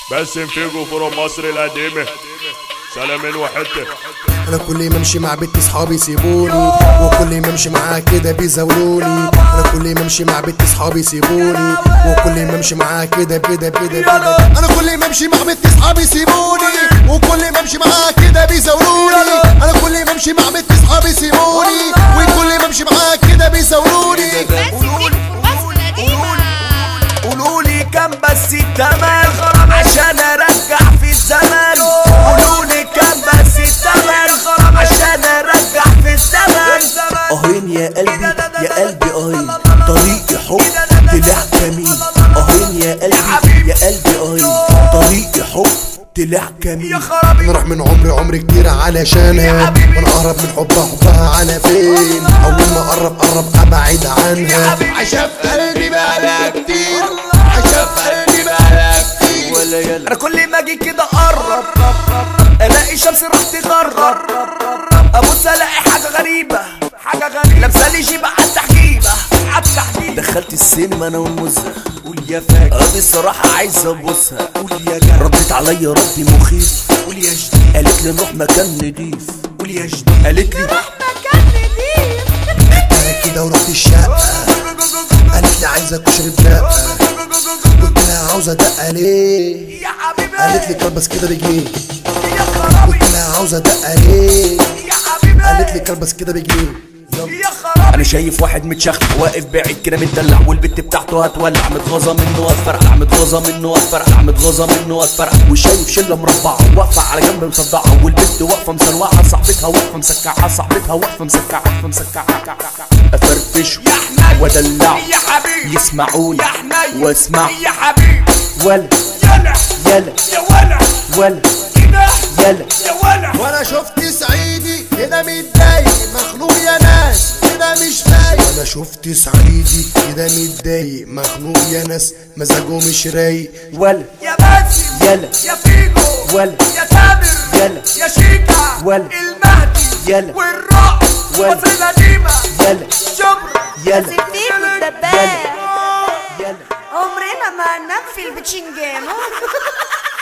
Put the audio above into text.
باسم فيجو فروم مصر القديمة سلامين وحتة انا كل ما امشي مع بنت صحابي يسيبوني وكل ما امشي معاها كده بيزاولوني انا كل ما امشي مع بنت صحابي يسيبوني وكل ما امشي معاها كده كده كده كده انا كل ما امشي مع بنت صحابي يسيبوني وكل ما امشي معاها كده بيزاولوني انا كل ما امشي مع بنت صحابي يسيبوني وكل ما امشي معاها كده بيزاولوني قولوا لي كام بس التمن عشان ارجع في الزمن قولوا لي كام بس التمن عشان ارجع في الزمن اهين يا قلبي يا قلبي اهين طريقي حب طلع جميل اهين يا قلبي يا قلبي اهين طريقي حب طلع جميل انا راح من عمري عمري كتير علشانها وانا اقرب من حبها حبها على فين اول ما اقرب قرب ابعد عنها عايشه في قلبي بقالها كتير عايشه في قلبي بقالها كتير ولا يلا انا كل ما اجي كده اقرب الاقي شمس راح تغرب ابص الاقي حاجه غريبه حاجه غريبه لابسه لي جيبه على التحجيبه على التحجيبه دخلت السينما انا والمزه قول يا فاكر اه بصراحه عايز ابوسها قول يا جدع ردت عليا رد مخيف قول يا جديد قالت لي نروح مكان نضيف قول يا جديد قالت لي انا كده ورحت الشقه قالت لي عايزه اشرب دقه قلت لها عاوزه دقه ليه يا حبيبي قالت لي كلبس كده بجنيه يا خرابي قلت لها عاوزه دقه ليه يا حبيبي قالت لي كلبس كده بجنيه يا خرابي انا شايف واحد متشخ واقف بعيد كده متدلع والبت بتاعته هتولع متغاظه منه هتفرقع متغاظه منه هتفرقع متغاظه منه هتفرقع وشايف شله مربعه واقفه على جنب مصدعه والبت واقفه مسلوعه صاحبتها واقفه مسكعه صاحبتها واقفه مسكعه واقفه مسكعه افرفشه وادلعه يا حبيبي يسمعوني يا حنين واسمع يا حبيبي ولا يلا يلا يا ولع ولا كده يلا يا ولع وانا شفت سعيدي كده متضايق مخنوق يا ناس كده مش فايق وانا شفت سعيدي كده متضايق مخنوق يا ناس مزاجه مش رايق ولا يا باسم يلا يا فيجو ولا يا تامر يلا يا شيكا ولا المهدي يلا والرعب ولا مصر القديمة يلا شبرا يلا سيفتيك والدباب يلا عمرنا ما هننام في البتشنجان